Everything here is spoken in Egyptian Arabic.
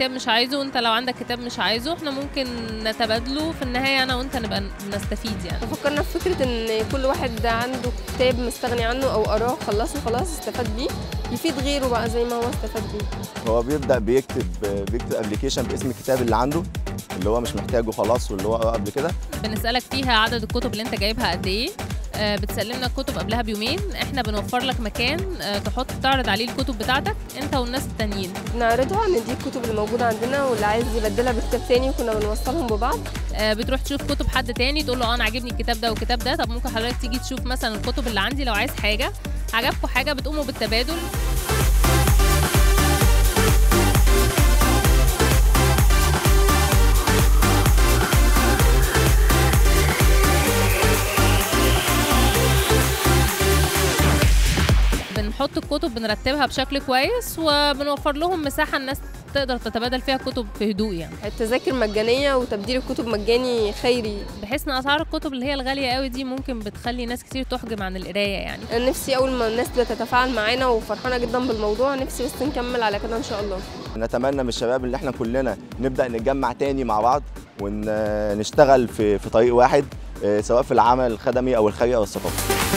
كتاب مش عايزه وانت لو عندك كتاب مش عايزه احنا ممكن نتبادله في النهايه انا وانت نبقى نستفيد يعني ففكرنا في فكرة إن كل واحد عنده كتاب مستغني عنه أو قراه خلصه خلاص استفاد بيه يفيد غيره بقى زي ما هو استفاد بيه هو بيبدا بيكتب بيكتب ابلكيشن باسم الكتاب اللي عنده اللي هو مش محتاجه خلاص واللي هو قبل كده بنسالك فيها عدد الكتب اللي انت جايبها قد ايه آه، بتسلمنا الكتب قبلها بيومين احنا بنوفر لك مكان آه، تحط تعرض عليه الكتب بتاعتك انت والناس التانيين نعرضها ندي الكتب اللي موجودة عندنا واللي عايز يبدلها بكتاب تاني وكنا بنوصلهم ببعض آه، بتروح تشوف كتب حد تاني تقول له اه انا عاجبني الكتاب ده والكتاب ده طب ممكن حضرتك تيجي تشوف مثلا الكتب اللي عندي لو عايز حاجه عجبكم حاجه بتقوموا بالتبادل بنحط الكتب بنرتبها بشكل كويس وبنوفر لهم مساحه الناس تقدر تتبادل فيها كتب في هدوء يعني التذاكر مجانية وتبديل الكتب مجاني خيري بحيث ان اسعار الكتب اللي هي الغاليه قوي دي ممكن بتخلي ناس كتير تحجم عن القرايه يعني أنا نفسي أول ما الناس تتفاعل معانا وفرحانة جدا بالموضوع نفسي بس نكمل على كده إن شاء الله نتمنى من الشباب اللي احنا كلنا نبدا نتجمع تاني مع بعض ونشتغل في في طريق واحد آه، سواء في العمل الخدمي او الخيري او الثقافي